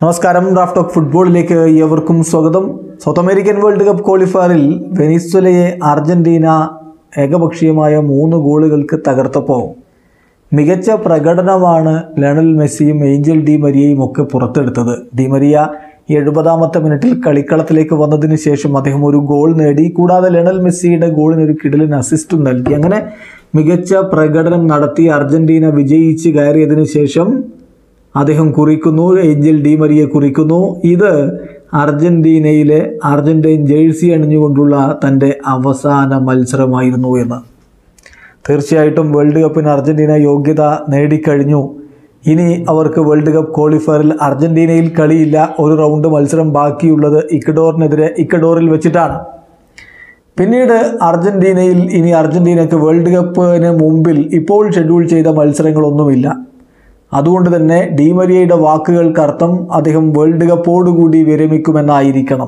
നമസ്കാരം raft of ഫുട്ബോളിലേക്ക് ഏവർക്കും സ്വാഗതം സൗത്ത് അമേരിക്കൻ വേൾഡ് കപ്പ് ക്വാളിഫയറിൽ വെനിസ്വലയെ അർജന്റീന ഏകപക്ഷീയമായ മൂന്ന് ഗോളുകൾക്ക് തകർത്തപ്പോൾ മികച്ച പ്രകടനമാണ് ലയണൽ മെസ്സിയും ഏഞ്ചൽ ഡി മരിയയും ഒക്കെ പുറത്തെടുത്തത് ഡി മരിയ എഴുപതാമത്തെ മിനിറ്റിൽ കളിക്കളത്തിലേക്ക് വന്നതിന് ശേഷം അദ്ദേഹം ഒരു ഗോൾ നേടി കൂടാതെ ലയണൽ മെസ്സിയുടെ ഗോളിന് ഒരു കിടലിന് അസിസ്റ്റും നൽകി അങ്ങനെ മികച്ച പ്രകടനം നടത്തി അർജന്റീന വിജയിച്ച് കയറിയതിനു ശേഷം അദ്ദേഹം കുറിക്കുന്നു ഏഞ്ചൽ ഡി മരിയെ കുറിക്കുന്നു ഇത് അർജന്റീനയിലെ അർജന്റീൻ ജേഴ്സി അണിഞ്ഞുകൊണ്ടുള്ള തൻ്റെ അവസാന മത്സരമായിരുന്നു എന്ന് തീർച്ചയായിട്ടും വേൾഡ് കപ്പിന് അർജന്റീന യോഗ്യത നേടിക്കഴിഞ്ഞു ഇനി അവർക്ക് വേൾഡ് കപ്പ് ക്വാളിഫയറിൽ അർജന്റീനയിൽ കളിയില്ല ഒരു റൗണ്ട് മത്സരം ബാക്കിയുള്ളത് ഇക്കഡോറിനെതിരെ ഇക്കഡോറിൽ വെച്ചിട്ടാണ് പിന്നീട് അർജന്റീനയിൽ ഇനി അർജന്റീനയ്ക്ക് വേൾഡ് കപ്പിന് മുമ്പിൽ ഇപ്പോൾ ഷെഡ്യൂൾ ചെയ്ത മത്സരങ്ങളൊന്നുമില്ല അതുകൊണ്ട് തന്നെ ഡീമരിയയുടെ വാക്കുകൾക്കർത്ഥം അദ്ദേഹം വേൾഡ് കപ്പോടുകൂടി വിരമിക്കുമെന്നായിരിക്കണം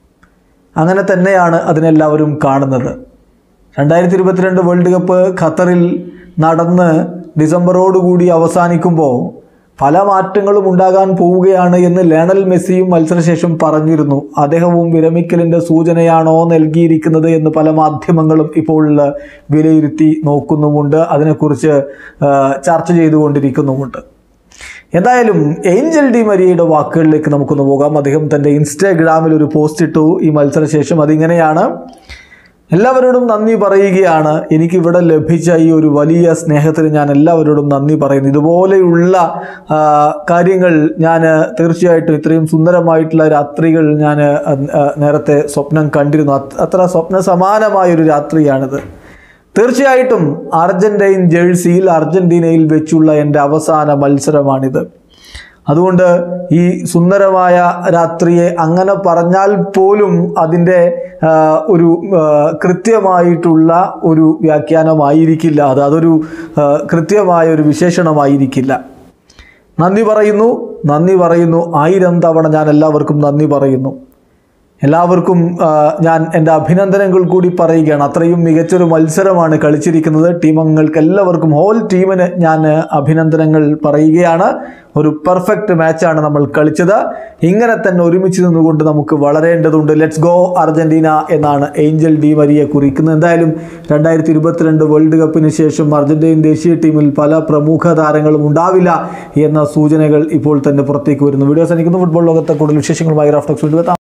അങ്ങനെ തന്നെയാണ് അതിനെല്ലാവരും കാണുന്നത് രണ്ടായിരത്തി ഇരുപത്തിരണ്ട് വേൾഡ് കപ്പ് ഖത്തറിൽ നടന്ന് ഡിസംബറോടുകൂടി അവസാനിക്കുമ്പോൾ പല മാറ്റങ്ങളും ഉണ്ടാകാൻ പോവുകയാണ് എന്ന് ലയണൽ മെസ്സിയും മത്സരശേഷം പറഞ്ഞിരുന്നു അദ്ദേഹവും വിരമിക്കലിൻ്റെ സൂചനയാണോ നൽകിയിരിക്കുന്നത് എന്ന് പല മാധ്യമങ്ങളും ഇപ്പോൾ വിലയിരുത്തി നോക്കുന്നുമുണ്ട് അതിനെക്കുറിച്ച് ആ, ചർച്ച ചെയ്തുകൊണ്ടിരിക്കുന്നുമുണ്ട് എന്തായാലും ഏഞ്ചൽ ഡി മരിയയുടെ വാക്കുകളിലേക്ക് നമുക്കൊന്ന് പോകാം അദ്ദേഹം തൻ്റെ ഇൻസ്റ്റാഗ്രാമിൽ ഒരു പോസ്റ്റ് ഇട്ടു ഈ മത്സരശേഷം അതിങ്ങനെയാണ് എല്ലാവരോടും നന്ദി പറയുകയാണ് എനിക്ക് ഇവിടെ ലഭിച്ച ഈ ഒരു വലിയ സ്നേഹത്തിന് ഞാൻ എല്ലാവരോടും നന്ദി പറയുന്നു ഇതുപോലെയുള്ള ആ, കാര്യങ്ങൾ ഞാൻ തീർച്ചയായിട്ടും ഇത്രയും സുന്ദരമായിട്ടുള്ള രാത്രികൾ ഞാൻ നേരത്തെ സ്വപ്നം കണ്ടിരുന്നു അത്- അത്ര സ്വപ്ന സമാനമായ ഒരു രാത്രിയാണിത് തീർച്ചയായിട്ടും അർജന്റീൻ ജേഴ്സിയിൽ അർജന്റീനയിൽ വെച്ചുള്ള എൻ്റെ അവസാന മത്സരമാണിത് അതുകൊണ്ട് ഈ സുന്ദരമായ രാത്രിയെ അങ്ങനെ പറഞ്ഞാൽ പോലും അതിൻ്റെ ആ, ഒരു ആ, കൃത്യമായിട്ടുള്ള ഒരു വ്യാഖ്യാനമായിരിക്കില്ല അത് അതൊരു ആ, കൃത്യമായ ഒരു വിശേഷണമായിരിക്കില്ല നന്ദി പറയുന്നു നന്ദി പറയുന്നു ആയിരം തവണ ഞാൻ എല്ലാവർക്കും നന്ദി പറയുന്നു എല്ലാവർക്കും ആ, ഞാൻ എൻ്റെ അഭിനന്ദനങ്ങൾ കൂടി പറയുകയാണ് അത്രയും മികച്ചൊരു മത്സരമാണ് കളിച്ചിരിക്കുന്നത് ടീം അംഗങ്ങൾക്ക് എല്ലാവർക്കും ഹോൾ ടീമിന് ഞാൻ അഭിനന്ദനങ്ങൾ പറയുകയാണ് ഒരു പെർഫെക്റ്റ് മാച്ചാണ് നമ്മൾ കളിച്ചത് ഇങ്ങനെ തന്നെ ഒരുമിച്ച് നിന്നുകൊണ്ട് നമുക്ക് വളരേണ്ടതുണ്ട് ലെറ്റ്സ് ഗോ അർജന്റീന എന്നാണ് ഏഞ്ചൽ ഡി മരിയെ കുറിക്കുന്നത് എന്തായാലും രണ്ടായിരത്തി ഇരുപത്തിരണ്ട് വേൾഡ് കപ്പിന് ശേഷം അർജന്റീൻ ദേശീയ ടീമിൽ പല പ്രമുഖ താരങ്ങളും ഉണ്ടാവില്ല എന്ന സൂചനകൾ ഇപ്പോൾ തന്നെ പുറത്തേക്ക് വരുന്നു വീഡിയോസ് എനിക്കുന്നു ഫുട്ബോൾ ലോകത്തെ കൂടുതൽ വിശേഷങ്ങളുമായി റാഫ്റ്റോക്സ് വീണ്ടും എത്താം